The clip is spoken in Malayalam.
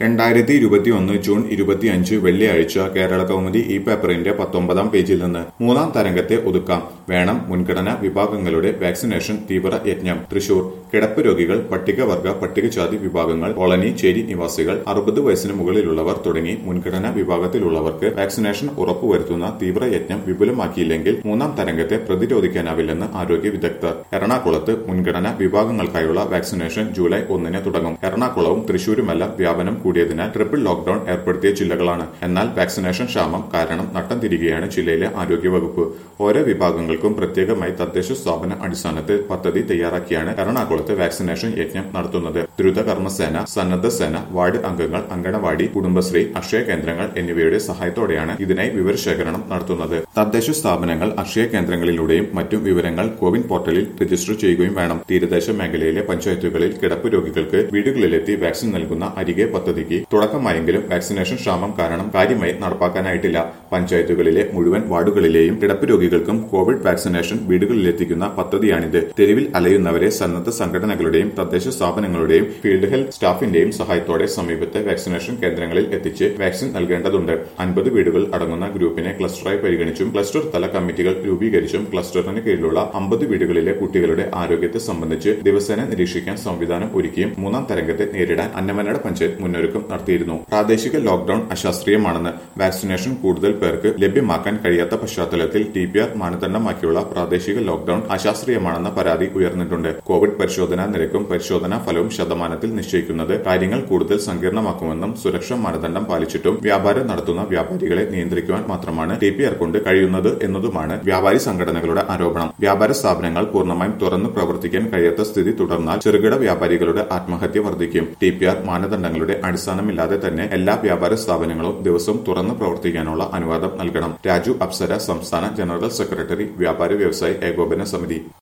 രണ്ടായിരത്തി ഇരുപത്തിയൊന്ന് ജൂൺ ഇരുപത്തിയഞ്ച് വെള്ളിയാഴ്ച കേരള കൗമുദി ഈ പേപ്പറിന്റെ പത്തൊമ്പതാം പേജിൽ നിന്ന് മൂന്നാം തരംഗത്തെ ഒതുക്കാം വേണം മുൻഗണനാ വിഭാഗങ്ങളുടെ വാക്സിനേഷൻ തീവ്ര യജ്ഞം തൃശൂർ കിടപ്പ് രോഗികൾ പട്ടികവർഗ പട്ടികജാതി വിഭാഗങ്ങൾ കോളനി ചേരി നിവാസികൾ അറുപത് വയസ്സിന് മുകളിലുള്ളവർ തുടങ്ങി മുൻഗണനാ വിഭാഗത്തിലുള്ളവർക്ക് വാക്സിനേഷൻ ഉറപ്പുവരുത്തുന്ന തീവ്ര യജ്ഞം വിപുലമാക്കിയില്ലെങ്കിൽ മൂന്നാം തരംഗത്തെ പ്രതിരോധിക്കാനാവില്ലെന്ന് ആരോഗ്യ വിദഗ്ധർ എറണാകുളത്ത് മുൻഗണനാ വിഭാഗങ്ങൾക്കായുള്ള വാക്സിനേഷൻ ജൂലൈ ഒന്നിന് തുടങ്ങും എറണാകുളവും തൃശൂരുമെല്ലാം വ്യാപനം കൂടിയതിനാൽ ട്രിപ്പിൾ ലോക്ഡൌൺ ഏർപ്പെടുത്തിയ ജില്ലകളാണ് എന്നാൽ വാക്സിനേഷൻ ക്ഷാമം കാരണം നട്ടം തിരികെയാണ് ജില്ലയിലെ ആരോഗ്യവകുപ്പ് ഓരോ വിഭാഗങ്ങൾക്കും പ്രത്യേകമായി തദ്ദേശ സ്ഥാപന അടിസ്ഥാനത്തിൽ പദ്ധതി തയ്യാറാക്കിയാണ് എറണാകുളത്ത് വാക്സിനേഷൻ യജ്ഞം നടത്തുന്നത് ദ്രുത കർമ്മസേന സന്നദ്ധ സേന വാർഡ് അംഗങ്ങൾ അങ്കണവാടി കുടുംബശ്രീ അക്ഷയ കേന്ദ്രങ്ങൾ എന്നിവയുടെ സഹായത്തോടെയാണ് ഇതിനായി വിവരശേഖരണം നടത്തുന്നത് തദ്ദേശ സ്ഥാപനങ്ങൾ അക്ഷയ കേന്ദ്രങ്ങളിലൂടെയും മറ്റും വിവരങ്ങൾ കോവിൻ പോർട്ടലിൽ രജിസ്റ്റർ ചെയ്യുകയും വേണം തീരദേശ മേഖലയിലെ പഞ്ചായത്തുകളിൽ കിടപ്പ് രോഗികൾക്ക് വീടുകളിലെത്തി വാക്സിൻ നൽകുന്ന അരികെ പദ്ധതിക്ക് തുടക്കമായെങ്കിലും വാക്സിനേഷൻ ക്ഷാമം കാരണം കാര്യമായി നടപ്പാക്കാനായിട്ടില്ല പഞ്ചായത്തുകളിലെ മുഴുവൻ വാർഡുകളിലെയും കിടപ്പ് രോഗികൾക്കും കോവിഡ് വാക്സിനേഷൻ വീടുകളിലെത്തിക്കുന്ന പദ്ധതിയാണിത് തെരുവിൽ അലയുന്നവരെ സന്നദ്ധ സംഘടനകളുടെയും തദ്ദേശ സ്ഥാപനങ്ങളുടെയും ഫീൽഡ് ഹെൽത്ത് സ്റ്റാഫിന്റെയും സഹായത്തോടെ സമീപത്തെ വാക്സിനേഷൻ കേന്ദ്രങ്ങളിൽ എത്തിച്ച് വാക്സിൻ നൽകേണ്ടതുണ്ട് അൻപത് വീടുകൾ അടങ്ങുന്ന ഗ്രൂപ്പിനെ ക്ലസ്റ്ററായി പരിഗണിച്ചും ക്ലസ്റ്റർ തല കമ്മിറ്റികൾ രൂപീകരിച്ചും ക്ലസ്റ്ററിന് കീഴിലുള്ള അമ്പത് വീടുകളിലെ കുട്ടികളുടെ ആരോഗ്യത്തെ സംബന്ധിച്ച് ദിവസേന നിരീക്ഷിക്കാൻ സംവിധാനം ഒരുക്കിയും മൂന്നാം തരംഗത്തെ നേരിടാൻ അന്നമനട പഞ്ചായത്ത് മുന്നൊരുക്കം നടത്തിയിരുന്നു പ്രാദേശിക ലോക്ഡൌൺ അശാസ്ത്രീയമാണെന്ന് വാക്സിനേഷൻ കൂടുതൽ പേർക്ക് ലഭ്യമാക്കാൻ കഴിയാത്ത പശ്ചാത്തലത്തിൽ ടി പി ആർ മാനദണ്ഡമാക്കിയുള്ള പ്രാദേശിക ലോക്ഡൌൺ അശാസ്ത്രീയമാണെന്ന പരാതി ഉയർന്നിട്ടുണ്ട് കോവിഡ് പരിശോധനാ നിരക്കും പരിശോധനാ ഫലവും ശതമാനത്തിൽ നിശ്ചയിക്കുന്നത് കാര്യങ്ങൾ കൂടുതൽ സങ്കീർണമാക്കുമെന്നും സുരക്ഷാ മാനദണ്ഡം പാലിച്ചിട്ടും വ്യാപാരം നടത്തുന്ന വ്യാപാരികളെ നിയന്ത്രിക്കുവാൻ മാത്രമാണ് ടി പി ആർ കൊണ്ട് കഴിയുന്നത് എന്നതുമാണ് വ്യാപാരി സംഘടനകളുടെ ആരോപണം വ്യാപാര സ്ഥാപനങ്ങൾ പൂർണ്ണമായും തുറന്നു പ്രവർത്തിക്കാൻ കഴിയാത്ത സ്ഥിതി തുടർന്നാൽ ചെറുകിട വ്യാപാരികളുടെ ആത്മഹത്യ വർദ്ധിക്കും ടി പി ആർ മാനദണ്ഡങ്ങളുടെ അടിസ്ഥാനമില്ലാതെ തന്നെ എല്ലാ വ്യാപാര സ്ഥാപനങ്ങളും ദിവസവും തുറന്നു പ്രവർത്തിക്കാനുള്ള അനുവാദം നൽകണം രാജു അപ്സര സംസ്ഥാന ജനറൽ സെക്രട്ടറി വ്യാപാര വ്യവസായ ഏകോപന സമിതി